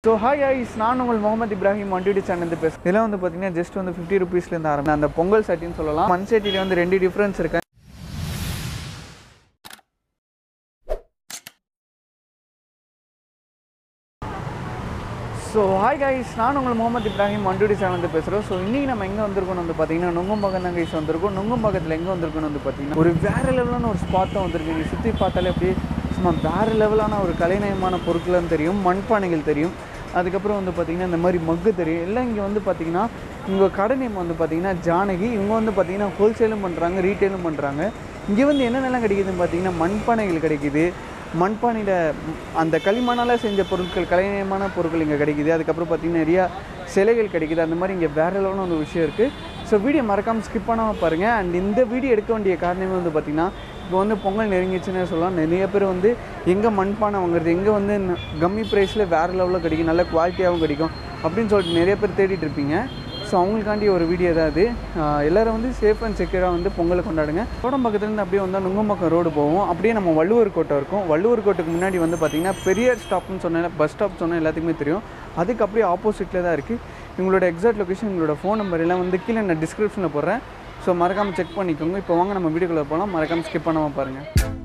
So hi ice நான் உங்கள் Mohammed Ibrahim வண்டிடி channel பேச இதெல்லாம் வந்து பார்த்தீங்கன்னா ஜஸ்ட் வந்து ஃபிஃப்டி ருபீஸ்லேருந்து ஆரம்பி அந்த பொங்கல் சட்டின்னு சொல்லலாம் மண் சட்டியில் வந்து ரெண்டு டிஃப்ரென்ஸ் இருக்கு ஸோ ஹாய் கைஸ் நான் உங்கள் முகமது இப்ராஹிம் வண்டுடி சேனல் பேசுகிறோம் ஸோ இன்றைக்கி நம்ம எங்கே வந்திருக்கோம் வந்து பார்த்தீங்கன்னா நுங்கம்பாக்கம் தான் கைஸ் வந்திருக்கோம் நுங்கம்பாக்கத்தில் எங்கே வந்திருக்கோம்னு வந்து பார்த்தீங்கன்னா ஒரு வேறு லெவலான ஒரு ஸ்பாட் தான் வந்திருக்கு நீங்கள் சுற்றி பார்த்தாலே அப்படியே சும்மா வேறு லெவலான ஒரு கலைநயமான பொருட்களும் தெரியும் மண்பானைகள் தெரியும் அதுக்கப்புறம் வந்து பார்த்திங்கன்னா இந்த மாதிரி மக்கு தெரியும் எல்லாம் இங்கே வந்து பார்த்திங்கன்னா இங்கே கடை நேம் வந்து பார்த்திங்கன்னா ஜானகி இவங்க வந்து பார்த்திங்கன்னா ஹோல்சேலும் பண்ணுறாங்க ரீட்டெயிலும் பண்ணுறாங்க இங்கே வந்து என்னென்னலாம் கிடைக்குதுன்னு பார்த்தீங்கன்னா மண்பானைகள் கிடைக்குது மண்பானையில் அந்த களிமண்ணால் செஞ்ச பொருட்கள் கலைநயமான பொருட்கள் இங்கே கிடைக்குது அதுக்கப்புறம் பார்த்திங்கன்னா நிறையா சிலைகள் கிடைக்குது அந்த மாதிரி இங்கே வேற லெவலான ஒரு விஷயம் இருக்குது ஸோ வீடியோ மறக்காமல் ஸ்கிப் பண்ணாமல் பாருங்கள் அண்ட் இந்த வீடியோ எடுக்க வேண்டிய காரணமே வந்து பார்த்திங்கன்னா இப்போ வந்து பொங்கல் நெருங்கிச்சுன்னு சொல்லலாம் நிறைய பேர் வந்து எங்கே மண்பானை வாங்குறது எங்கே வந்து ந- கம்மி ப்ரைஸில் வேறு லெவலில் கிடைக்கும் நல்ல குவாலிட்டியாகவும் கிடைக்கும் அப்படின்னு சொல்லிட்டு நிறைய பேர் தேடிட்டு இருப்பீங்க ஸோ அவங்களுக்காண்டி ஒரு வீடியோ தான் அது ஆஹ் எல்லாரும் வந்து சேஃப் அண்ட் செக்யூராக வந்து பொங்கலை கொண்டாடுங்க கோடம் பக்கத்துலேருந்து அப்படியே வந்தால் நுங்கம்பாக்கம் ரோடு போவோம் அப்படியே நம்ம வள்ளுவர் கோட்டை இருக்கும் வள்ளுவர் கோட்டைக்கு முன்னாடி வந்து பார்த்திங்கன்னா பெரியார் ஸ்டாப்னு சொன்னால் பஸ் ஸ்டாப் சொன்னால் எல்லாத்துக்குமே தெரியும் அதுக்கு அப்படியே ஆப்போசிட்டில் தான் இருக்குது எங்களோட எக்ஸாக்ட் லொக்கேஷன் எங்களோட ஃபோன் நம்பர் எல்லாம் வந்து கீழே நான் டிஸ்கிரிப்ஷனில் போடுறேன் ஸோ மறக்காமல் செக் பண்ணிக்கோங்க இப்போ வாங்க நம்ம வீடியோக்குள்ளே போகலாம் மறக்காமல் ஸ்கிப் பண்ணாமல் பாருங்கள்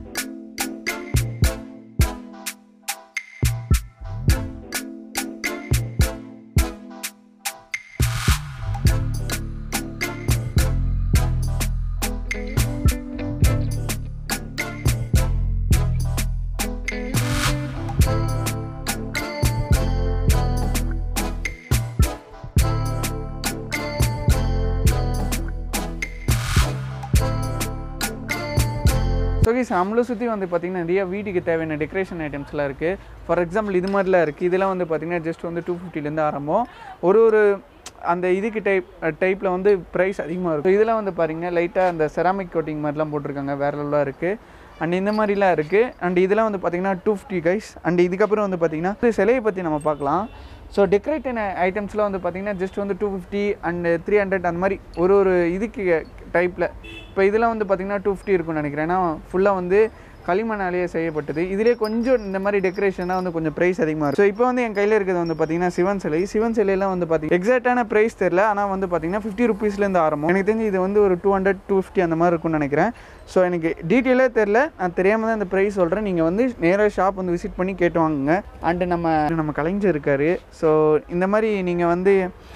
ஸோ கைஸ் நம்மளை சுற்றி வந்து பார்த்திங்கன்னா நிறைய வீட்டுக்கு தேவையான டெக்கரேஷன் ஐட்டம்ஸ்லாம் இருக்குது ஃபார் எக்ஸாம்பிள் இது மாதிரிலாம் இருக்குது இதெல்லாம் வந்து பார்த்திங்கன்னா ஜஸ்ட் வந்து டூ ஃபிஃப்டிலேருந்து ஆரம்பம் ஒரு ஒரு அந்த இதுக்கு டைப் டைப்பில் வந்து ப்ரைஸ் அதிகமாக இருக்கும் இதெல்லாம் வந்து பாருங்க லைட்டாக அந்த செராமிக் கோட்டிங் மாதிரிலாம் போட்டிருக்காங்க வேறு லெவலாக இருக்குது அண்ட் இந்த மாதிரிலாம் இருக்குது அண்ட் இதெல்லாம் வந்து பார்த்திங்கன்னா டூ ஃபிஃப்டி கைஸ் அண்ட் இதுக்கப்புறம் வந்து பார்த்திங்கன்னா இது சிலையை பற்றி நம்ம பார்க்கலாம் ஸோ டெக்கரேட்டிவ் ஐட்டம்ஸ்லாம் வந்து பார்த்திங்கன்னா ஜஸ்ட் வந்து two fifty and three hundred அந்த மாதிரி ஒரு ஒரு இதுக்கு டைப்பில் இப்போ இதெல்லாம் வந்து பார்த்திங்கன்னா டூ ஃபிஃப்டி இருக்கும்னு நினைக்கிறேன் ஏன்னா ஃபுல்லாக வந்து களிமண்ணாலேயே செய்யப்பட்டது இதிலே கொஞ்சம் இந்த மாதிரி டெக்கரேஷன் தான் வந்து கொஞ்சம் ப்ரைஸ் அதிகமாக இருக்கும் ஸோ இப்போ வந்து என் கையில் இருக்கிறது வந்து பார்த்தீங்கன்னா சிவன் சிலை சிவன் சிலையெல்லாம் வந்து பார்த்தீங்கன்னா எக்ஸாக்டான ப்ரைஸ் தெரில ஆனால் வந்து பார்த்தீங்கன்னா ஃபிஃப்டி ருபீஸ்லேருந்து ஆரம்பம் எனக்கு தெரிஞ்சு இது வந்து ஒரு டூ ஹண்ட்ரட் டூ ஃபிஃப்டி அந்த மாதிரி இருக்கும்னு நினைக்கிறேன் ஸோ எனக்கு டீட்டெயிலே தெரில நான் தெரியாமல் தான் இந்த ப்ரைஸ் சொல்கிறேன் நீங்கள் வந்து நேராக ஷாப் வந்து விசிட் பண்ணி கேட்டு வாங்குங்க அண்டு நம்ம நம்ம கலைஞர் இருக்கார் ஸோ இந்த மாதிரி நீங்கள் வந்து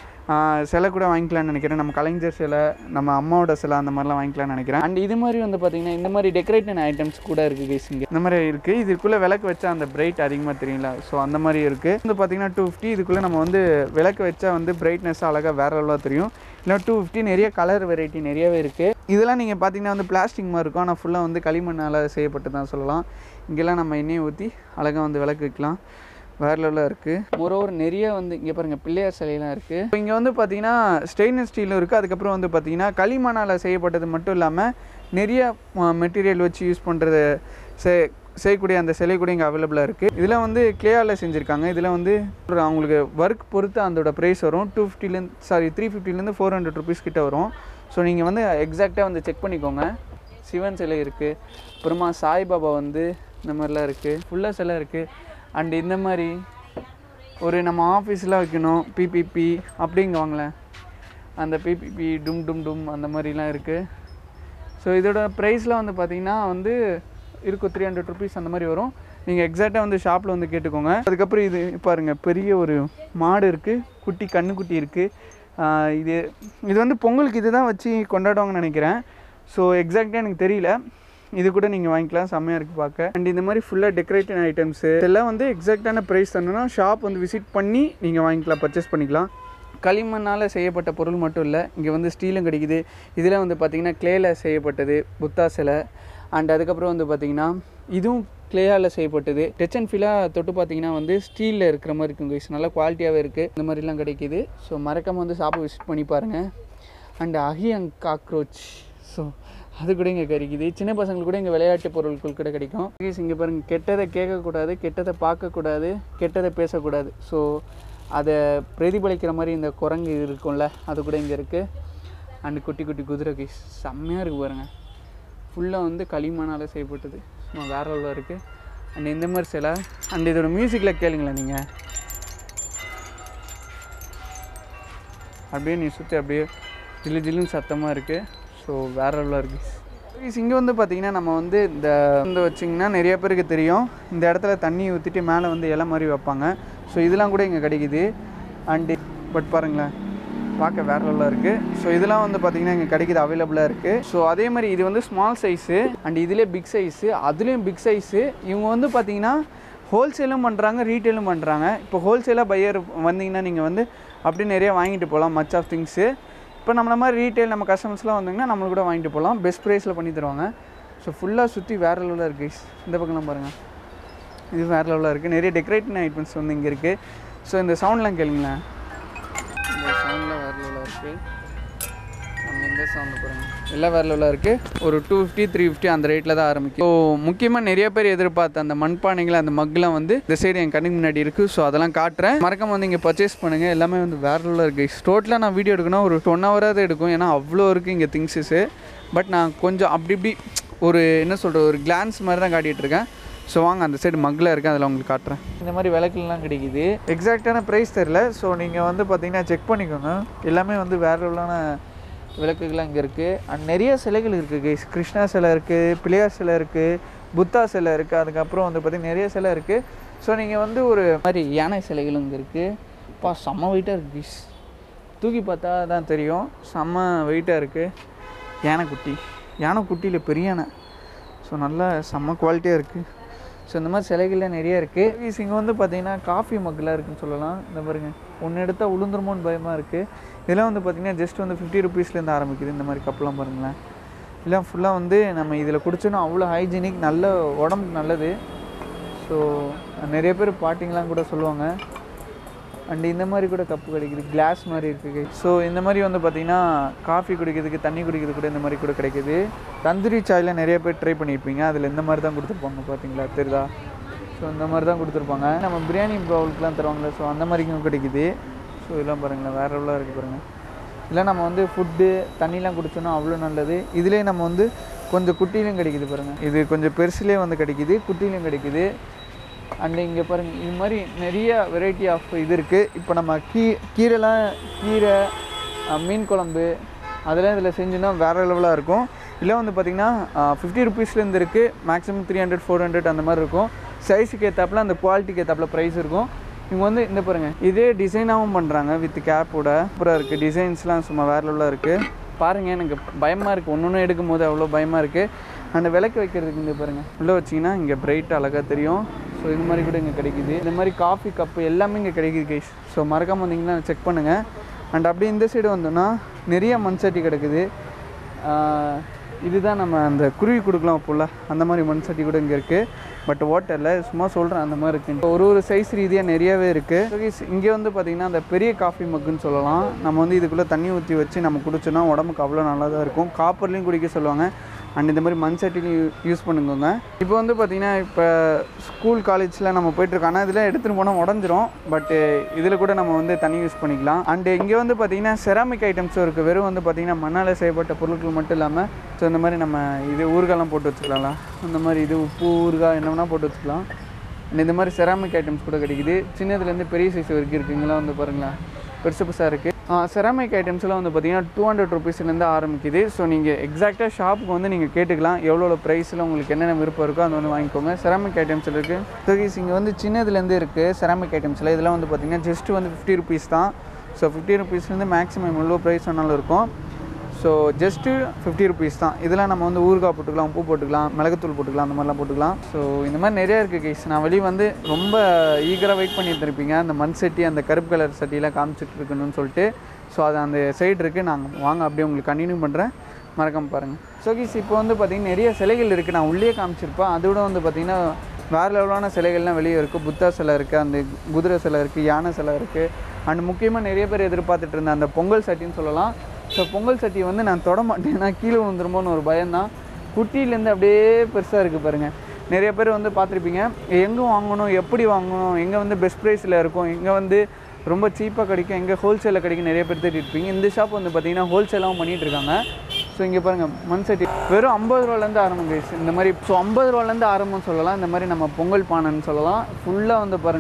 ஆஹ் சிலை கூட வாங்கிக்கலாம்னு நினைக்கிறேன் நம்ம கலைஞர் சிலை நம்ம அம்மாவோட சிலை அந்த மாதிரிலாம் வாங்கிக்கலாம்னு நினைக்கிறேன் அண்ட் இது மாதிரி வந்து பார்த்தீங்கன்னா இந்த மாதிரி டெக்கரேட்டிவ் ஐட்டம்ஸ் கூட இருக்குது கைஸ் இங்கே இந்த மாதிரி இருக்குது இதுக்குள்ளே விளக்கு வச்சா அந்த பிரைட் அதிகமாக தெரியல ஸோ அந்த மாதிரி இருக்குது வந்து பார்த்தீங்கன்னா டூ ஃபிஃப்டி இதுக்குள்ளே நம்ம வந்து விளக்கு வச்சா வந்து பிரைட்னஸ் அழகாக வேற லெவலாக தெரியும் இல்லை டூ ஃபிஃப்டி நிறைய கலர் வெரைட்டி நிறையவே இருக்குது இதெல்லாம் நீங்கள் பார்த்தீங்கன்னா வந்து பிளாஸ்டிக் மாதிரி இருக்கும் ஆனால் ஃபுல்லாக வந்து களிமண்ணால் செய்யப்பட்டு தான் சொல்லலாம் இங்கெல்லாம் நம்ம எண்ணெயை ஊற்றி அழகாக வந்து விளக்கு வைக்கலாம் வேற லெவலில் இருக்குது மோரோவர் நிறைய வந்து இங்கே பாருங்கள் பிள்ளையார் சிலையெல்லாம் இருக்குது இப்போ இங்கே வந்து பார்த்தீங்கன்னா ஸ்டெயின்லெஸ் ஸ்டீலும் இருக்குது அதுக்கப்புறம் வந்து பார்த்தீங்கன்னா களிமண்ணால் செய்யப்பட்டது மட்டும் இல்லாமல் நிறைய மெட்டீரியல் வச்சு யூஸ் பண்ணுறது செ செய்யக்கூடிய அந்த சிலை கூட இங்கே அவைலபிளாக இருக்குது இதில் வந்து கிளேயால் செஞ்சுருக்காங்க இதில் வந்து ஒரு அவங்களுக்கு ஒர்க் பொறுத்து அதோட ப்ரைஸ் வரும் டூ ஃபிஃப்டிலேருந்து சாரி த்ரீ ஃபிஃப்டிலேருந்து ஃபோர் ஹண்ட்ரட் ருபீஸ் கிட்ட வரும் ஸோ நீங்கள் வந்து எக்ஸாக்டாக வந்து செக் பண்ணிக்கோங்க சிவன் சிலை இருக்குது அப்புறமா சாய்பாபா வந்து இந்த மாதிரிலாம் இருக்குது ஃபுல்லாக சிலை இருக்குது அண்ட் இந்த மாதிரி ஒரு நம்ம ஆஃபீஸில் வைக்கணும் பிபிபி அப்படிங்க வாங்களேன் அந்த பிபிபி டும் டும் டும் அந்த மாதிரிலாம் இருக்குது ஸோ இதோட ப்ரைஸ்லாம் வந்து பார்த்தீங்கன்னா வந்து இருக்கும் த்ரீ ஹண்ட்ரட் ருபீஸ் அந்த மாதிரி வரும் நீங்கள் எக்ஸாக்டாக வந்து ஷாப்பில் வந்து கேட்டுக்கோங்க அதுக்கப்புறம் இது பாருங்கள் பெரிய ஒரு மாடு இருக்குது குட்டி கண்ணுக்குட்டி இருக்குது இது இது வந்து பொங்கலுக்கு இது தான் வச்சு கொண்டாடுவாங்கன்னு நினைக்கிறேன் ஸோ எக்ஸாக்டாக எனக்கு தெரியல இது கூட நீங்கள் வாங்கிக்கலாம் செம்மையாக இருக்குது பார்க்க அண்ட் இந்த மாதிரி ஃபுல்லாக டெக்கரேட்டிவ் ஐட்டம்ஸு இதெல்லாம் வந்து எக்ஸாக்டான ப்ரைஸ் தரணும்னா ஷாப் வந்து விசிட் பண்ணி நீங்கள் வாங்கிக்கலாம் பர்ச்சேஸ் பண்ணிக்கலாம் களிமண்ணால் செய்யப்பட்ட பொருள் மட்டும் இல்லை இங்கே வந்து ஸ்டீலும் கிடைக்குது இதில் வந்து பார்த்திங்கன்னா கிளேயில் செய்யப்பட்டது புத்தா சிலை அண்ட் அதுக்கப்புறம் வந்து பார்த்திங்கன்னா இதுவும் கிளேயால் செய்யப்பட்டது டச் அண்ட் ஃபீலாக தொட்டு பார்த்தீங்கன்னா வந்து ஸ்டீலில் இருக்கிற மாதிரி இருக்கும் guys. நல்லா குவாலிட்டியாகவே இருக்குது இந்த மாதிரிலாம் கிடைக்குது ஸோ மறக்காமல் வந்து ஷாப்பை விசிட் பண்ணி பாருங்கள் அண்ட் அஹி அண்ட் காக்ரோச் ஸோ அது கூட இங்கே கிடைக்குது சின்ன பசங்களுக்கு கூட இங்கே விளையாட்டு பொருட்கள் கூட கிடைக்கும் ப்ளீஸ் இங்கே பாருங்கள் கெட்டதை கேட்கக்கூடாது கெட்டதை பார்க்கக்கூடாது கெட்டதை பேசக்கூடாது ஸோ அதை பிரதிபலிக்கிற மாதிரி இந்த குரங்கு இருக்கும்ல அது கூட இங்கே இருக்குது அண்ட் குட்டி குட்டி குதிரை கேஸ் செம்மையாக இருக்குது பாருங்கள் ஃபுல்லாக வந்து களிமண்ணால் செய்யப்பட்டது சும்மா வேற லெவலில் இருக்குது அண்ட் இந்த மாதிரி சிலை அண்ட் இதோட மியூசிக்கில் கேளுங்களேன் நீங்கள் அப்படியே நீ சுற்றி அப்படியே ஜில்லு ஜில்லுன்னு சத்தமாக இருக்குது ஸோ வேற லெவலில் இருக்குது இங்கே வந்து பார்த்தீங்கன்னா நம்ம வந்து இந்த வந்து வச்சிங்கன்னா நிறைய பேருக்கு தெரியும் இந்த இடத்துல தண்ணி ஊற்றிட்டு மேலே வந்து இலை மாதிரி வைப்பாங்க ஸோ இதெல்லாம் கூட இங்கே கிடைக்குது அண்டு பட் பாருங்களேன் பார்க்க வேற லெவலில் இருக்குது ஸோ இதெல்லாம் வந்து பார்த்தீங்கன்னா இங்கே கிடைக்குது அவைலபிளாக இருக்குது ஸோ அதே மாதிரி இது வந்து ஸ்மால் சைஸு அண்ட் இதிலே பிக் சைஸு அதுலேயும் பிக் சைஸு இவங்க வந்து பார்த்தீங்கன்னா ஹோல்சேலும் பண்ணுறாங்க ரீட்டெயிலும் பண்ணுறாங்க இப்போ ஹோல்சேலாக பையர் வந்தீங்கன்னா நீங்கள் வந்து அப்படியே நிறைய வாங்கிட்டு போகலாம் மச் ஆஃப் திங்ஸு இப்போ நம்மள மாதிரி ரீட்டைல் நம்ம கஸ்டமர்ஸ்லாம் வந்தாங்கன்னா நம்மளுக்கு கூட வாங்கிட்டு போகலாம் பெஸ்ட் ப்ரைஸில் பண்ணி தருவாங்க ஸோ ஃபுல்லாக சுற்றி வேறு லெவலில் இருக்குது இந்த பக்கம்லாம் பாருங்கள் இது வேறு லெவலில் இருக்குது நிறைய டெக்கரேட்டிங் ஐட்டம்ஸ் வந்து இங்கே இருக்குது ஸோ இந்த சவுண்ட்லாம் கேளுங்களேன் இந்த சவுண்ட்லாம் வேறு லெவலில் இருக்குது நம்ம இந்த சவுண்டு பாருங்கள் எல்லாம் வேறு லெவலில் இருக்குது ஒரு டூ ஃபிஃப்டி த்ரீ ஃபிஃப்டி அந்த ரேட்டில் தான் ஆரம்பிக்கும் ஸோ முக்கியமாக நிறைய பேர் எதிர்பார்த்த அந்த மண்பானைகள் அந்த மக்லாம் வந்து இந்த சைடு என் கண்ணுக்கு முன்னாடி இருக்குது ஸோ அதெல்லாம் காட்டுறேன் மறக்காம வந்து இங்கே பர்ச்சேஸ் பண்ணுங்கள் எல்லாமே வந்து வேறு லெவலில் இருக்குது டோட்டலாக நான் வீடியோ எடுக்கணும் ஒரு ஒன் ஹவராக எடுக்கும் ஏன்னா அவ்வளோ இருக்குது இங்கே திங்ஸஸு பட் நான் கொஞ்சம் அப்படி இப்படி ஒரு என்ன சொல்கிறது ஒரு கிளான்ஸ் மாதிரி தான் காட்டிகிட்டு இருக்கேன் ஸோ வாங்க அந்த சைடு மக்கில் இருக்குது அதில் உங்களுக்கு காட்டுறேன் இந்த மாதிரி விளக்குலாம் கிடைக்குது எக்ஸாக்டான ப்ரைஸ் தெரில ஸோ நீங்கள் வந்து பார்த்தீங்கன்னா செக் பண்ணிக்கோங்க எல்லாமே வந்து வேறு லெவலான விளக்குகள்லாம் இங்கே இருக்குது அண்ட் நிறைய சிலைகள் இருக்குது கைஸ் கிருஷ்ணா சிலை இருக்குது பிள்ளையார் சிலை இருக்குது புத்தா சிலை இருக்குது அதுக்கப்புறம் வந்து பார்த்திங்கன்னா நிறைய சிலை இருக்குது ஸோ நீங்கள் வந்து ஒரு மாதிரி யானை சிலைகளும் இங்கே இருக்குது பா செம்ம வெயிட்டாக இருக்குது கைஸ் தூக்கி பார்த்தா தான் தெரியும் செம்ம வெயிட்டாக இருக்குது யானைக்குட்டி யானைக்குட்டியில் பெரிய யானை ஸோ நல்ல செம்ம குவாலிட்டியாக இருக்குது ஸோ இந்த மாதிரி சிலைகள்லாம் நிறைய இருக்குது இங்கே வந்து பார்த்தீங்கன்னா காஃபி மக்களாக இருக்குன்னு சொல்லலாம் இந்த பாருங்க ஒன்று எடுத்தால் உளுந்துருமோன்னு பயமாக இருக்குது இதெல்லாம் வந்து பார்த்திங்கன்னா ஜஸ்ட் வந்து ஃபிஃப்டி ருபீஸ்லேருந்து ஆரம்பிக்குது இந்த மாதிரி கப்பெல்லாம் பாருங்களேன் இதெல்லாம் ஃபுல்லாக வந்து நம்ம இதில் குடிச்சோன்னா அவ்வளோ ஹைஜீனிக் நல்ல உடம்புக்கு நல்லது ஸோ நிறைய பேர் பாட்டிங்கெலாம் கூட சொல்லுவாங்க அண்ட் இந்த மாதிரி கூட கப்பு கிடைக்குது கிளாஸ் மாதிரி இருக்குது ஸோ இந்த மாதிரி வந்து பார்த்திங்கன்னா காஃபி குடிக்கிறதுக்கு தண்ணி குடிக்கிறது கூட இந்த மாதிரி கூட கிடைக்குது தந்தூரி சாயில் நிறைய பேர் ட்ரை பண்ணியிருப்பீங்க அதில் இந்த மாதிரி தான் கொடுத்துருப்பாங்க பார்த்தீங்களா தெரியுதா ஸோ இந்த மாதிரி தான் கொடுத்துருப்பாங்க நம்ம பிரியாணி பவுலுக்குலாம் தருவாங்களே ஸோ அந்த மாதிரிக்கும் கிடைக்குது ஸோ இதெல்லாம் பாருங்களேன் வேறு லெவலாக இருக்குது பாருங்கள் இல்லை நம்ம வந்து ஃபுட்டு தண்ணிலாம் குடிச்சோன்னா அவ்வளோ நல்லது இதுலேயே நம்ம வந்து கொஞ்சம் குட்டிலையும் கிடைக்குது பாருங்கள் இது கொஞ்சம் பெருசுலேயே வந்து கிடைக்குது குட்டிலையும் கிடைக்குது அண்ட் இங்கே பாருங்கள் இது மாதிரி நிறைய வெரைட்டி ஆஃப் இது இருக்குது இப்போ நம்ம கீ கீரைலாம் கீரை அஹ், மீன் குழம்பு அதெல்லாம் இதில் செஞ்சோன்னா வேறு லெவலாக இருக்கும் இல்லை வந்து பார்த்திங்கன்னா ஃபிஃப்டி ருபீஸ்லேருந்து இருக்குது maximum three hundred four hundred அந்த மாதிரி இருக்கும் சைஸுக்கு ஏற்றாப்புல அந்த குவாலிட்டிக்கு ஏற்றாப்புல ப்ரைஸ் இருக்கும் இவங்க வந்து இந்த பாருங்கள் இதே டிசைனாகவும் பண்ணுறாங்க வித் கேப்போட அப்புறம் இருக்குது டிசைன்ஸ்லாம் சும்மா வேறு லெவலாக இருக்குது பாருங்கள் எனக்கு பயமாக இருக்குது ஒன்று ஒன்று எடுக்கும் போது அவ்வளோ பயமாக இருக்குது அந்த விளக்கு வைக்கிறதுக்கு இந்த பாருங்கள் உள்ளே வச்சிங்கன்னா இங்கே பிரைட் அழகாக தெரியும் ஸோ இது மாதிரி கூட இங்கே கிடைக்குது இந்த மாதிரி காஃபி கப்பு எல்லாமே இங்கே கிடைக்குது கைஸ் ஸோ மறக்காம வந்தீங்கன்னா செக் பண்ணுங்கள் அண்ட் அப்படியே இந்த சைடு வந்தோன்னா நிறைய மண் சட்டி கிடக்குது ஆஹ் இதுதான் நம்ம அந்த குருவி கொடுக்கலாம் போல அந்த மாதிரி மண் சட்டி கூட இங்கே இருக்குது பட் ஓட்டரில் சும்மா சொல்கிறேன் அந்த மாதிரி இருக்குது ஒரு ஒரு சைஸ் ரீதியாக நிறையவே இருக்குது இங்கே வந்து பார்த்திங்கன்னா அந்த பெரிய காஃபி மக்குன்னு சொல்லலாம் நம்ம வந்து இதுக்குள்ளே தண்ணி ஊற்றி வச்சு நம்ம குடிச்சோன்னா உடம்புக்கு அவ்வளோ நல்லா தான் இருக்கும் காப்பர்லேயும் குடிக்க சொல்லுவாங்க அண்ட் இந்த மாதிரி மண் சட்டிலையும் யூஸ் பண்ணுங்கோங்க இப்போ வந்து பார்த்திங்கன்னா இப்போ ஸ்கூல் காலேஜில் நம்ம போயிட்டுருக்கோம் ஆனால் இதில் எடுத்துகிட்டு போனால் உடஞ்சிரும் பட்டு இதில் கூட நம்ம வந்து தண்ணி யூஸ் பண்ணிக்கலாம் அண்டு இங்கே வந்து பார்த்திங்கன்னா செராமிக் ஐட்டம்ஸும் இருக்குது வெறும் வந்து பார்த்திங்கன்னா மண்ணால் செய்யப்பட்ட பொருட்கள் மட்டும் இல்லாமல் ஸோ இந்த மாதிரி நம்ம இது ஊறுகாலாம் போட்டு வச்சுக்கலாம்ல அந்த மாதிரி இது உப்பு ஊறுகாய் என்ன வேணால் போட்டு வச்சுக்கலாம் அண்ட் இந்த மாதிரி செராமிக் ஐட்டம்ஸ் கூட கிடைக்குது சின்னதுலேருந்து பெரிய சைஸ் வரைக்கும் இருக்குங்களா வந்து பாருங்களேன் பெருசு பெருசாக இருக்குது செராமிக் ஐட்டம்ஸ்லாம் வந்து பார்த்தீங்கன்னா டூ ஹண்ட்ரட் ருபீஸ்லேருந்து ஆரம்பிக்குது ஸோ நீங்கள் எக்ஸாக்டாக ஷாப்புக்கு வந்து நீங்கள் கேட்டுக்கலாம் எவ்வளோ ப்ரைஸில் உங்களுக்கு என்னென்ன விருப்பம் இருக்கோ அது வந்து வாங்கிக்கோங்க செராமிக் ஐட்டம்ஸ் இருக்குது ஸோ இங்கே வந்து சின்னதுலேருந்து இருக்குது செராமிக் ஐட்டம்ஸில் இதெல்லாம் வந்து பார்த்தீங்கன்னா ஜஸ்ட் வந்து ஃபிஃப்டி ருபீஸ் தான் ஸோ ஃபிஃப்டி ருபீஸ்லேருந்து மேக்ஸிமம் எவ்வளோ ப்ரைஸ் வேணாலும் இருக்கும் ஸோ ஜஸ்ட்டு ஃபிஃப்டி ருபீஸ் தான் இதெல்லாம் நம்ம வந்து ஊறுகாய் போட்டுக்கலாம் உப்பு போட்டுக்கலாம் மிளகுத்தூள் போட்டுக்கலாம் அந்த மாதிரிலாம் போட்டுக்கலாம் ஸோ இந்த மாதிரி நிறைய இருக்குது கைஸ் நான் வெளியே வந்து ரொம்ப ஈகராக வெயிட் பண்ணிட்டு இருப்பீங்க அந்த மண் சட்டி அந்த கருப்பு கலர் சட்டியெல்லாம் காமிச்சிட்டு இருக்கணும்னு சொல்லிட்டு ஸோ அது அந்த சைடு இருக்குது நாங்கள் வாங்க அப்படியே உங்களுக்கு கண்டினியூ பண்ணுறேன் மறக்காம பாருங்கள் ஸோ கீஸ் இப்போ வந்து பார்த்திங்கன்னா நிறைய சிலைகள் இருக்குது நான் உள்ளே காமிச்சிருப்பேன் அதோட வந்து பார்த்திங்கன்னா வேறு லெவலான சிலைகள்லாம் வெளியே இருக்குது புத்தா சிலை இருக்குது அந்த குதிரை சிலை இருக்குது யானை சிலை இருக்குது அண்ட் முக்கியமாக நிறைய பேர் எதிர்பார்த்துட்டு இருந்த அந்த பொங்கல் சட்டின்னு சொல்லலாம் ஸோ பொங்கல் சட்டி வந்து நான் தொட மாட்டேன் ஏன்னா கீழே விழுந்துருமோன்னு ஒரு பயம்தான் குட்டியிலேருந்து அப்படியே பெருசாக இருக்குது பாருங்கள் நிறைய பேர் வந்து பார்த்துருப்பீங்க எங்கே வாங்கணும் எப்படி வாங்கணும் எங்கே வந்து பெஸ்ட் ப்ரைஸில் இருக்கும் எங்கே வந்து ரொம்ப சீப்பாக கிடைக்கும் எங்கே ஹோல்சேலில் கிடைக்கும் நிறைய பேர் தேடிட்டு இருப்பீங்க இந்த ஷாப் வந்து பார்த்தீங்கன்னா ஹோல்சேலாகவும் பண்ணிகிட்டு இருக்காங்க ஸோ இங்கே பாருங்கள் மண் சட்டி வெறும் ஐம்பது ரூபாலேருந்து ஆரம்பம் guys. இந்த மாதிரி ஸோ ஐம்பது ரூபாலேருந்து ஆரம்பம் சொல்லலாம் இந்த மாதிரி நம்ம பொங்கல் பானைன்னு சொல்லலாம் ஃபுல்லாக வந்து பாருங்கள்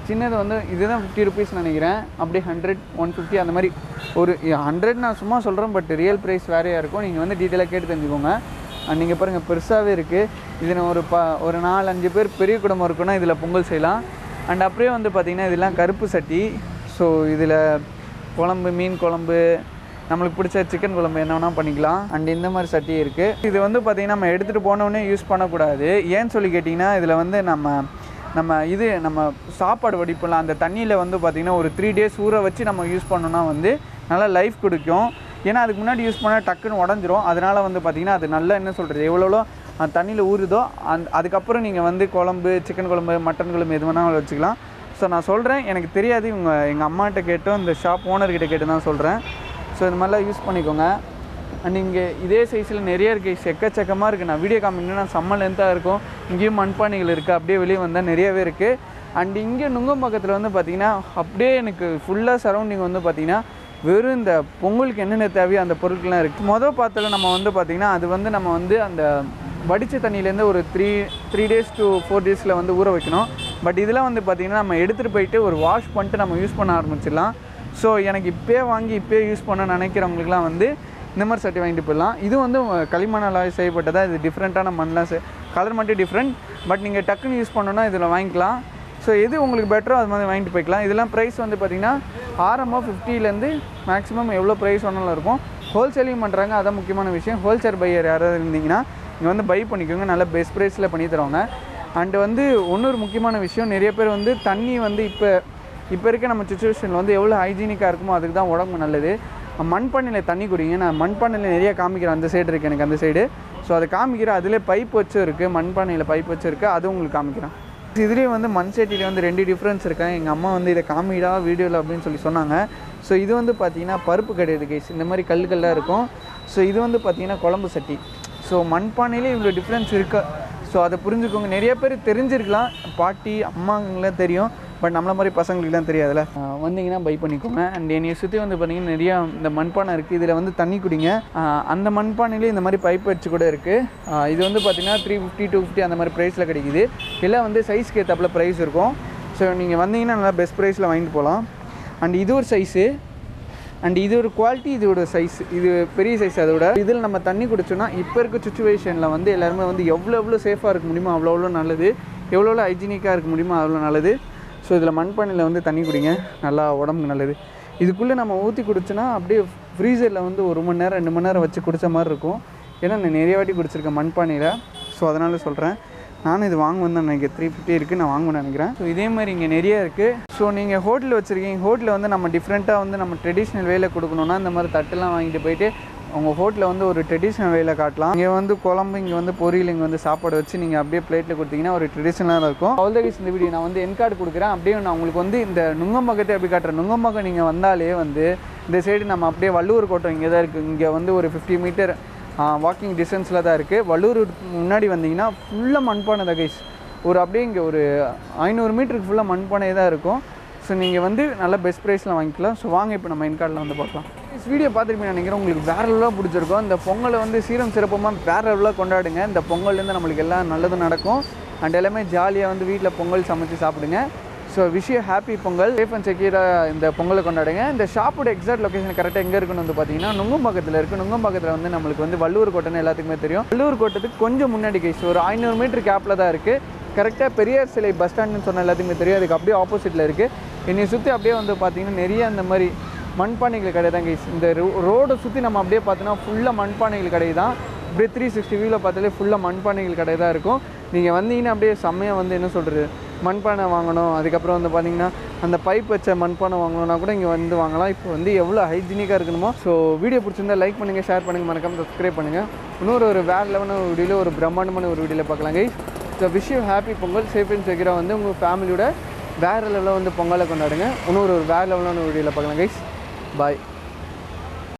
சின்னது வந்து இதுதான் ஃபிஃப்டி ருபீஸ் நினைக்கிறேன் அப்படியே ஹண்ட்ரட் ஒன் ஃபிஃப்டி அந்த மாதிரி ஒரு ஹண்ட்ரட் நான் சும்மா சொல்கிறேன் பட் ரியல் ப்ரைஸ் வேறையாக இருக்கும் நீங்கள் வந்து டீட்டெயிலாக கேட்டு தெரிஞ்சுக்கோங்க அண்ட் நீங்கள் பாருங்கள் பெருசாகவே இருக்குது இதில் ஒரு ப ஒரு நாலு அஞ்சு பேர் பெரிய குடும்பம் இருக்குன்னா இதில் பொங்கல் செய்யலாம் அண்ட் அப்படியே வந்து பார்த்திங்கன்னா இதெல்லாம் கருப்பு சட்டி ஸோ இதில் குழம்பு மீன் குழம்பு நம்மளுக்கு பிடிச்ச சிக்கன் குழம்பு என்ன வேணால் பண்ணிக்கலாம் அண்ட் இந்த மாதிரி சட்டி இருக்குது இது வந்து பார்த்திங்கன்னா நம்ம எடுத்துகிட்டு போனோடனே யூஸ் பண்ணக்கூடாது ஏன்னு சொல்லி கேட்டிங்கன்னா இதில் வந்து நம்ம நம்ம இது நம்ம சாப்பாடு வடிப்போம்ல அந்த தண்ணியில் வந்து பார்த்திங்கன்னா ஒரு த்ரீ டேஸ் ஊற வச்சு நம்ம யூஸ் பண்ணோன்னா வந்து நல்லா லைஃப் கொடுக்கும் ஏன்னா அதுக்கு முன்னாடி யூஸ் பண்ணால் டக்குன்னு உடஞ்சிரும் அதனால் வந்து பார்த்திங்கன்னா அது நல்லா என்ன சொல்கிறது எவ்வளோ அந்த தண்ணியில் ஊறுதோ அந் அதுக்கப்புறம் நீங்கள் வந்து குழம்பு சிக்கன் குழம்பு மட்டன் குழம்பு எது வேணாலும் வச்சுக்கலாம் ஸோ நான் சொல்கிறேன் எனக்கு தெரியாது இவங்க எங்கள் அம்மாட்ட கேட்டோம் இந்த ஷாப் ஓனர்கிட்ட கேட்டு தான் சொல்கிறேன் ஸோ இந்த மாதிரிலாம் யூஸ் பண்ணிக்கோங்க அண்ட் இங்கே இதே சைஸில் நிறைய இருக்குது எக்கச்சக்கமாக இருக்குது நான் வீடியோ காமிக்கணும்னா செம்ம லென்த்தாக இருக்கும் இங்கேயும் மண்பானைகள் இருக்குது அப்படியே வெளியே வந்தால் நிறையவே இருக்குது அண்ட் இங்கே நுங்கம்பாக்கத்தில் வந்து பார்த்திங்கன்னா அப்படியே எனக்கு ஃபுல்லாக சரௌண்டிங் வந்து பார்த்திங்கன்னா வெறும் இந்த பொங்கலுக்கு என்னென்ன தேவையோ அந்த பொருட்கள்லாம் இருக்குது மொதல் பாத்தில் நம்ம வந்து பார்த்திங்கன்னா அது வந்து நம்ம வந்து அந்த வடித்த தண்ணியிலேருந்து ஒரு three three days to four டேஸில் வந்து ஊற வைக்கணும் பட் இதெல்லாம் வந்து பார்த்திங்கன்னா நம்ம எடுத்துகிட்டு போயிட்டு ஒரு வாஷ் பண்ணிட்டு நம்ம யூஸ் பண்ண ஆரம்பிச்சிடலாம் ஸோ எனக்கு இப்போயே வாங்கி இப்போயே யூஸ் பண்ண நினைக்கிறவங்களுக்குலாம் வந்து இந்த மாதிரி சட்டி வாங்கிட்டு போயிடலாம் இது வந்து களிமண்ணால் செய்யப்பட்டதா இது டிஃப்ரெண்ட்டான மண்ணெலாம் செய் கலர் மட்டும் டிஃப்ரெண்ட் பட் நீங்கள் டக்குன்னு யூஸ் பண்ணணுன்னா இதில் வாங்கிக்கலாம் ஸோ எது உங்களுக்கு பெட்டரோ அது மாதிரி வாங்கிட்டு போய்க்கலாம் இதெல்லாம் ப்ரைஸ் வந்து பார்த்திங்கன்னா ஆரம்பம் ஃபிஃப்டிலேருந்து மேக்ஸிமம் எவ்வளோ ப்ரைஸ் வேணாலும் இருக்கும் ஹோல்சேலிங் பண்ணுறாங்க அதான் முக்கியமான விஷயம் ஹோல்சேல் பையர் யாராவது இருந்தீங்கன்னா இங்கே வந்து பை பண்ணிக்கோங்க நல்ல பெஸ்ட் ப்ரைஸில் பண்ணி தருவாங்க அண்டு வந்து இன்னொரு முக்கியமான விஷயம் நிறைய பேர் வந்து தண்ணி வந்து இப்போ இப்போ இருக்க நம்ம சுச்சுவேஷனில் வந்து எவ்வளோ ஹைஜீனிக்காக இருக்குமோ அதுக்கு தான் உடம்பு நல்லது மண்பானையில் தண்ணி குடிங்க நான் மண்பானையில் நிறைய காமிக்கிறேன் அந்த சைடு இருக்குது எனக்கு அந்த சைடு ஸோ அதை காமிக்கிறேன் அதிலே பைப் வச்சும் இருக்குது மண்பானையில் பைப் வச்சு இருக்குது அதுவும் உங்களுக்கு காமிக்கிறேன் இதுலேயே வந்து மண் சட்டியில் வந்து ரெண்டு டிஃப்ரென்ஸ் இருக்கேன் எங்கள் அம்மா வந்து இதை காமிடா வீடியோவில் அப்படின்னு சொல்லி சொன்னாங்க ஸோ இது வந்து பார்த்தீங்கன்னா பருப்பு கிடையாது கைஸ் இந்த மாதிரி கல் கல்லாக இருக்கும் ஸோ இது வந்து பார்த்தீங்கன்னா குழம்பு சட்டி ஸோ மண்பானையிலே இவ்வளோ டிஃப்ரென்ஸ் இருக்கு ஸோ அதை புரிஞ்சுக்கோங்க நிறைய பேர் தெரிஞ்சிருக்கலாம் பாட்டி அம்மாங்களாம் தெரியும் பட் நம்மள மாதிரி பசங்களுக்குலாம் தெரியாதுல்ல ஆஹ் வந்தீங்கன்னா பை பண்ணிக்கோங்க அண்ட் என்னையை சுற்றி வந்து பார்த்தீங்கன்னா நிறையா இந்த மண்பானை இருக்குது இதில் வந்து தண்ணி குடிங்க ஆஹ் அந்த மண்பானையிலே இந்த மாதிரி பைப் வச்சு கூட இருக்குது இது வந்து பார்த்தீங்கன்னா த்ரீ ஃபிஃப்டி டூ ஃபிஃப்டி அந்த மாதிரி ப்ரைஸில் கிடைக்குது எல்லாம் வந்து சைஸ்க்கு ஏற்றாப்புல ப்ரைஸ் இருக்கும் ஸோ நீங்கள் வந்தீங்கன்னா நல்லா பெஸ்ட் ப்ரைஸில் வாங்கிட்டு போகலாம் அண்ட் இது ஒரு சைஸு அண்ட் இது ஒரு குவாலிட்டி இதோட சைஸ் இது பெரிய சைஸ் அதோட இதில் நம்ம தண்ணி குடிச்சோன்னா இப்போ இருக்க சுச்சுவேஷனில் வந்து எல்லாருமே வந்து எவ்வளோ எவ்வளோ சேஃபாக இருக்க முடியுமோ அவ்வளோ எவ்வளோ நல்லது எவ்வளோ எவ்வளோ ஹைஜீனிக்காக இருக்க முடியுமோ அவ்வளோ நல்லது ஸோ இதில் மண்பானையில் வந்து தண்ணி குடிங்க நல்லா உடம்புக்கு நல்லது இதுக்குள்ளே நம்ம ஊற்றி குடிச்சோன்னா அப்படியே ஃப்ரீசரில் வந்து ஒரு மணி நேரம் ரெண்டு மணி நேரம் வச்சு குடிச்ச மாதிரி இருக்கும் ஏன்னா நான் நிறைய வாட்டி குடிச்சிருக்கேன் மண்பானையில் ஸோ அதனால சொல்கிறேன் நானும் இது வாங்குவேன் தான் நினைக்கிறேன் த்ரீ ஃபிஃப்டி இருக்குது நான் வாங்குவேன் நினைக்கிறேன் ஸோ இதே மாதிரி இங்கே நிறைய இருக்குது ஸோ நீங்கள் ஹோட்டல் வச்சுருக்கீங்க ஹோட்டலில் வந்து நம்ம டிஃப்ரெண்ட்டாக வந்து நம்ம ட்ரெடிஷ்னல் வேலை கொடுக்கணுன்னா இந்த மாதிரி தட்டெல்லாம் வாங்கிட்டு போயிட்டு உங்கள் ஹோட்டலில் வந்து ஒரு ட்ரெடிஷ்னல் வேலை காட்டலாம் இங்கே வந்து குழம்பு இங்கே வந்து பொரியல் இங்கே வந்து சாப்பாடு வச்சு நீங்கள் அப்படியே பிளேட்டில் கொடுத்தீங்கன்னா ஒரு ட்ரெடிஷ்னலாக இருக்கும் அவ்வளோதான் இந்த வீடியோ நான் வந்து என் கார்டு கொடுக்குறேன் அப்படியே நான் உங்களுக்கு வந்து இந்த நுங்கம்பக்கத்தை எப்படி காட்டுறேன் நுங்கம்பக்கம் நீங்கள் வந்தாலே வந்து இந்த சைடு நம்ம அப்படியே வள்ளூர் கோட்டம் இங்கே தான் இருக்குது இங்கே வந்து ஒரு ஃபிஃப்டி மீட்டர் வாக்கிங் டிஸ்டன்ஸில் தான் இருக்குது வள்ளூர் முன்னாடி வந்தீங்கன்னா ஃபுல்லாக மண்பானை தான் கைஸ் ஒரு அப்படியே இங்கே ஒரு ஐநூறு மீட்டருக்கு ஃபுல்லாக மண்பானை தான் இருக்கும் ஸோ நீங்கள் வந்து நல்ல பெஸ்ட் ப்ரைஸில் வாங்கிக்கலாம் ஸோ வாங்க இப்போ நம்ம இன்கார்டில் வந்து பார்க்கலாம் இந்த வீடியோ பார்த்துருப்பீங்க நினைக்கிறேன் உங்களுக்கு வேற லெவலாக பிடிச்சிருக்கும் இந்த பொங்கலை வந்து சீரம் சிறப்பமாக வேற லெவலாக கொண்டாடுங்க இந்த பொங்கல்லேருந்து நம்மளுக்கு எல்லாம் நல்லதும் நடக்கும் அண்ட் எல்லாமே ஜாலியாக வந்து வீட்டில் பொங்கல் சமைச்சு சாப்பிடுங்க ஸோ விஷய ஹாப்பி பொங்கல் சேஃப் அண்ட் செக்யூராக இந்த பொங்கலை கொண்டாடுங்க இந்த ஷாப்போட எக்ஸாக்ட் லொகேஷன் கரெக்டாக எங்கே இருக்குன்னு வந்து பார்த்தீங்கன்னா நுங்கம்பாக்கத்தில் இருக்குது நுங்கம்பாக்கத்தில் வந்து நம்மளுக்கு வந்து வள்ளூர் கோட்டைன்னு எல்லாத்துக்குமே தெரியும் வள்ளூர் கோட்டத்துக்கு கொஞ்சம் முன்னாடி கைஸ் ஒரு ஐநூறு மீட்டர் கேப்பில் தான் இருக்குது கரெக்டாக பெரியார் சிலை பஸ் ஸ்டாண்டுன்னு சொன்ன எல்லாத்துக்குமே தெரியும் அதுக்கு அப்படியே ஆப்போசிட்டில் இருக்குது என்னை சுற்றி அப்படியே வந்து பார்த்தீங்கன்னா நிறைய அந்த மாதிரி மண்பானைகள் கடை தான் கைஸ் இந்த ரோடை சுற்றி நம்ம அப்படியே பார்த்தோன்னா ஃபுல்லாக மண்பானைகள் கடை தான் அப்படியே த்ரீ சிக்ஸ்டி வியூவில் பார்த்தாலே ஃபுல்லாக மண்பானைகள் கடை தான் இருக்கும் நீங்கள் வந்தீங்கன்னா அப்படியே செம்மையாக வந்து என்ன சொல்கிறது மண்பானை வாங்கணும் அதுக்கப்புறம் வந்து பார்த்தீங்கன்னா அந்த பைப் வச்ச மண்பானை வாங்கணும்னா கூட இங்கே வந்து வாங்கலாம் இப்போ வந்து எவ்வளோ ஹைஜீனிக்காக இருக்கணுமோ ஸோ வீடியோ பிடிச்சிருந்தா லைக் பண்ணுங்கள் ஷேர் பண்ணுங்கள் மறக்காம சப்ஸ்கிரைப் பண்ணுங்கள் இன்னொரு ஒரு வேறு லெவலான ஒரு வீடியோவில் ஒரு பிரம்மாண்டமான ஒரு வீடியோவில் பார்க்கலாம் guys so wish you happy Pongal safe and செக்யூராக வந்து உங்கள் ஃபேமிலியோட வேறு லெவலில் வந்து பொங்கலை கொண்டாடுங்க இன்னொரு ஒரு வேறு லெவலான ஒரு வீடியோவில் பார்க்கலாம் கைஸ் பாய்